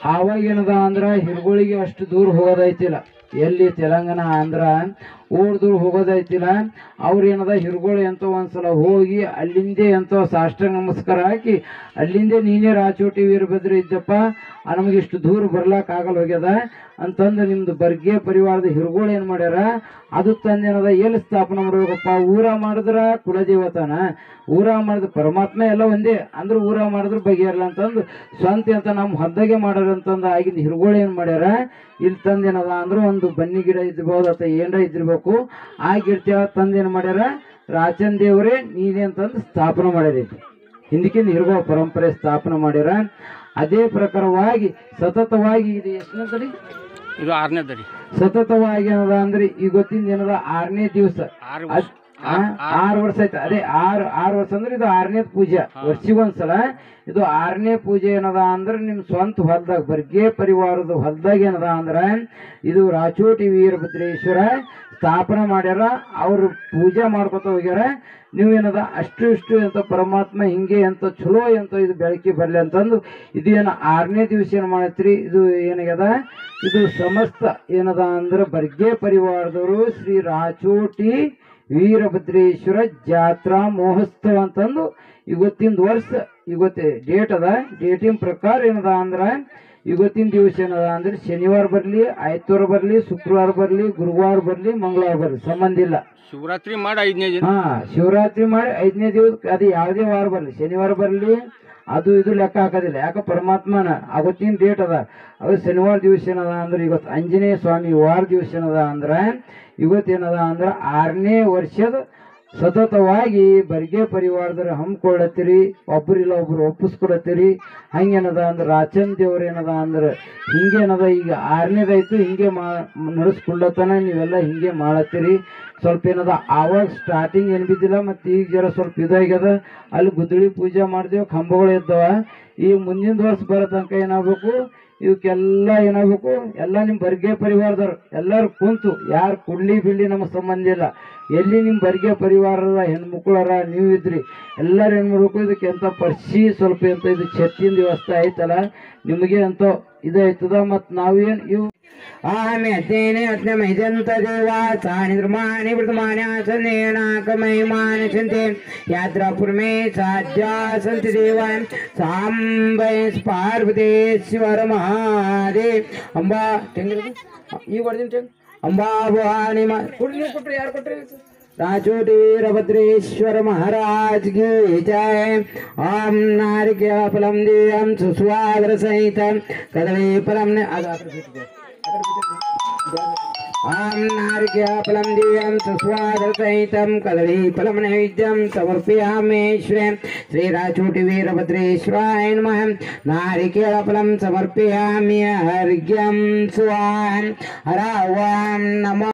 ಆವಾಗ ಏನದ ಅಂದ್ರ ಹಿರುಗಳಿಗೆ ಅಷ್ಟು ದೂರ ಹೋಗೋದೈತಿಲ್ಲ ಎಲ್ಲಿ ತೆಲಂಗಾಣ ಆಂಧ್ರ ಓಡ್ ದೂರ ಹೋಗೋದೈತಿಲ್ಲ ಅವ್ರು ಏನದ ಹಿರುಗಳು ಎಂತ ಒಂದ್ಸಲ ಹೋಗಿ ಅಲ್ಲಿಂದೇ ಎಂತ ಸಾಷ್ಟಾಂಗ ನಮಸ್ಕಾರ ಹಾಕಿ ಅಲ್ಲಿಂದೇ ನೀನೇ ರಾಚೋಟಿ ವೀರಭದ್ರ ಇದ್ದಪ್ಪ ಆ, ನಮಗೆ ಇಷ್ಟು ದೂರ ಬರ್ಲಾಕ್ ಆಗಲ್ಲ ಹೋಗ್ಯದ ಅಂತಂದು ನಿಮ್ದು ಬರ್ಗೆ ಪರಿವಾರದ ಹಿರುಗಳು ಏನ್ ಮಾಡ್ಯಾರ ಅದು ತಂದೇನದ ಎಲ್ಲಿ ಸ್ಥಾಪನೆ ಮಾಡ್ಬೇಕಪ್ಪ ಊರ ಮಾಡಿದ್ರ ಕುಲದೇವತನ ಊರ ಮಾಡಿದ ಪರಮಾತ್ಮ ಎಲ್ಲ ಒಂದೇ ಅಂದ್ರೆ ಊರ ಮಾಡಿದ್ರ ಬಗೆಯಲ್ಲ ಅಂತಂದು ಸ್ವಂತ ಅಂತ ನಮ್ಮ ಹೊದ್ದಾಗೆ ಮಾಡ್ಯಾರ ಅಂತಂದು ಆಗಿನ ಹಿರುಗಳು ಏನ್ ಮಾಡ್ಯಾರ ಇಲ್ಲಿ ತಂದೇನದ ಅಂದ್ರೆ ಒಂದು ಬನ್ನಿ ಗಿಡ ಇದ್ಬೋದು ಅಥವಾ ಏನರ ಇದ್ದಿರ್ಬೇಕು ಆ ಗಿಡ ತಂದೇನ್ ಮಾಡ್ಯಾರ ರಾಚನ್ ದೇವರೇ ನೀನೇ ಅಂತಂದು ಸ್ಥಾಪನೆ ಮಾಡ್ಯಾರೈತಿ ಹಿಂದಕ್ಕಿಂದ ಹಿರುಗಳ ಪರಂಪರೆ ಸ್ಥಾಪನೆ ಮಾಡ್ಯಾರ ಅದೇ ಪ್ರಕಾರವಾಗಿ ಸತತವಾಗಿ ಇದು ಎಷ್ಟನೇ ತಡಿ ಇದು ಆರನೇದ ರೀ ಸತತವಾಗಿ ಏನದ ಅಂದ್ರೆ ಈ ಗೊತ್ತಿಂದ ಏನದ ಆರನೇ ದಿವಸ ಆರು ಅದ್- ಆ, ಆರು ವರ್ಷ ಆಯ್ತು ಅದೇ ಆರು ಆರು ವರ್ಷ ಅಂದ್ರೆ ಇದು ಆರನೇ ಪೂಜೆ ವರ್ಷಿಗೊಂದ್ಸಲ ಇದು ಆರನೇ ಪೂಜೆ ಏನದ ಅಂದ್ರೆ ನಿಮ್ ಸ್ವಂತ ಹೊಲ್ದಾಗ ಬರ್ಗೆ ಪರಿವಾರದ ಹೊಲ್ದಾಗ ಏನದ ಅಂದ್ರ ಇದು ರಾಚೋಟಿ ವೀರಭದ್ರೇಶ್ವರ ಸ್ಥಾಪನೆ ಮಾಡ್ಯಾರ ಅವ್ರು ಪೂಜೆ ಮಾಡ್ಕೊತ ಹೋಗ್ಯಾರ ನೀವು ಏನದ ಅಷ್ಟು ಇಷ್ಟು ಅಂತ ಪರಮಾತ್ಮ ಹಿಂಗೆ ಅಂತ ಚಲೋ ಅಂತ ಇದು ಬೆಳಕಿ ಬರ್ಲಿ ಅಂತಂದು ಇದು ಏನ ಆರನೇ ದಿವಸ ಏನ್ ಮಾಡತ್ರಿ ಇದು ಏನಾಗ್ಯದ ಇದು ಸಮಸ್ತ ಏನದ ಅಂದ್ರೆ ಬರ್ಗೆ ಪರಿವಾರದವರು ಶ್ರೀ ರಾಚೋಟಿ ವೀರಭದ್ರೇಶ್ವರ ಜಾತ್ರಾ ಮಹೋತ್ಸವ ಅಂತಂದು ಇವತ್ತಿನ ವರ್ಷ ಇವತ್ತು ಡೇಟ್ ಅದ ಡೇಟಿನ ಪ್ರಕಾರ ಏನದ ಅಂದ್ರ ಇವತ್ತಿನ ದಿವಸ ಏನದ ಅಂದ್ರೆ ಶನಿವಾರ ಬರ್ಲಿ ಆಯ್ತವಾರ ಬರ್ಲಿ ಶುಕ್ರವಾರ ಬರ್ಲಿ ಗುರುವಾರ ಬರ್ಲಿ ಮಂಗಳವಾರ ಬರ್ಲಿ ಸಂಬಂಧ ಇಲ್ಲ ಶಿವರಾತ್ರಿ ಮಾಡಿ ಐದನೇ ದಿನ ಹಾ ಶಿವರಾತ್ರಿ ಮಾಡಿ ಐದನೇ ದಿವಸ ಅದು ಯಾವುದೇ ವಾರ ಬರ್ಲಿ ಶನಿವಾರ ಬರ್ಲಿ ಅದು ಇದು ಲೆಕ್ಕ ಹಾಕೋದಿಲ್ಲ ಯಾಕ ಪರಮಾತ್ಮನ ಅವತ್ತಿನ ಡೇಟ್ ಅದ ಅದು ಶನಿವಾರ ದಿವಸ ಏನದ ಅಂದ್ರೆ ಇವತ್ತು ಆಂಜನೇಯ ಸ್ವಾಮಿ ವಾರ ದಿವಸ ಏನದ ಅಂದ್ರೆ ಇವತ್ತೇನದ ಅಂದ್ರೆ ಆರನೇ ವರ್ಷದ ಸತತವಾಗಿ ಬರ್ಗೆ ಪರಿವಾರದವ್ರು ಹಮ್ಮಿಕೊಳ್ಳತ್ತೀರಿ ಒಬ್ಬರಿಲ್ಲ ಒಬ್ರು ಒಪ್ಪಿಸ್ಕೊಳತ್ತೀರಿ ಹಂಗೇನದ ಅಂದ್ರೆ ರಾಚನ್ ದೇವ್ರ ಏನದ ಅಂದ್ರೆ ಹಿಂಗೇನದ ಈಗ ಆರನೇದಾಯ್ತು ಹಿಂಗೆ ಮಾ ನಡೆಸ್ಕೊಳ್ಳತನ ನೀವೆಲ್ಲ ಹಿಂಗೆ ಮಾಡತ್ತೀರಿ ಸ್ವಲ್ಪ ಏನದ ಆವಾಗ ಸ್ಟಾರ್ಟಿಂಗ್ ಏನು ಬಿದ್ದಿಲ್ಲ ಮತ್ತು ಈಗ ಜರ ಸ್ವಲ್ಪ ಇದಾಗ್ಯದ ಅಲ್ಲಿ ಗುದ್ದಳಿ ಪೂಜೆ ಮಾಡ್ದೇವು ಕಂಬಗಳು ಇದ್ದವ ಈ ಮುಂದಿನ ವರ್ಷ ಬರೋ ತನಕ ಏನಾಗಬೇಕು ಇವಕ್ಕೆಲ್ಲ ಏನಾಗಬೇಕು ಎಲ್ಲ ನಿಮ್ಮ ಬರ್ಗೆ ಪರಿವಾರದವ್ರು ಎಲ್ಲರೂ ಕುಂತು ಯಾರು ಕುಡ್ಲಿ ಬಿಡ್ಲಿ ನಮಗೆ ಸಂಬಂಧ ಇಲ್ಲ ಎಲ್ಲಿ ನಿಮ್ಮ ಬರ್ಗೆ ಪರಿವಾರದ ಹೆಣ್ಮಕ್ಳರ ನೀವು ಇದ್ರಿ ಎಲ್ಲರೂ ಏನು ಮಾಡ್ಬೇಕು ಇದಕ್ಕೆ ಎಂತ ಪರ್ಸಿ ಸ್ವಲ್ಪ ಎಂತ ಇದು ಛತ್ತಿನ ವ್ಯವಸ್ಥೆ ಐತಲ್ಲ ನಿಮಗೆ ಅಂತ ಇದಾಯ್ತದ ಮತ್ತು ನಾವೇನು ಇವು आम्यतेन अग्नमहिजन्तदेवा तानि निर्माणि वर्तमान्यासनेनाकमहिमानि सन्ति यात्रापूर्वे साध्या सन्ति देवान् साम्बै पार्वतीश्वर महादेव ಅಂಬಾ ಈ ಹೊಡೆದಿನ ಟೆಂಗ್ ಅಂಬಾ ಭವಾನಿ ಮಾ ಕೊಡ್ರಿ ನೀವು ಕೊಟ್ರಿ ಯಾರು ಕೊಟ್ರಿ राजोटी वीरभद्रेश्वर महाराज की जय ओम नारिकेल फलम देयम सुस्वागर सहित कदली फलम ने आगे आकर बीच गए ओम नारिकेल फलम देयम सुस्वागर सहित कदली फलम नैवेद्यम समर्पयामि श्री श्री राजोटी वीरभद्रेश्वराय नमः नारिकेल फलम समर्पयामि हर्घ्यम स्वाहा हरा ओम नमो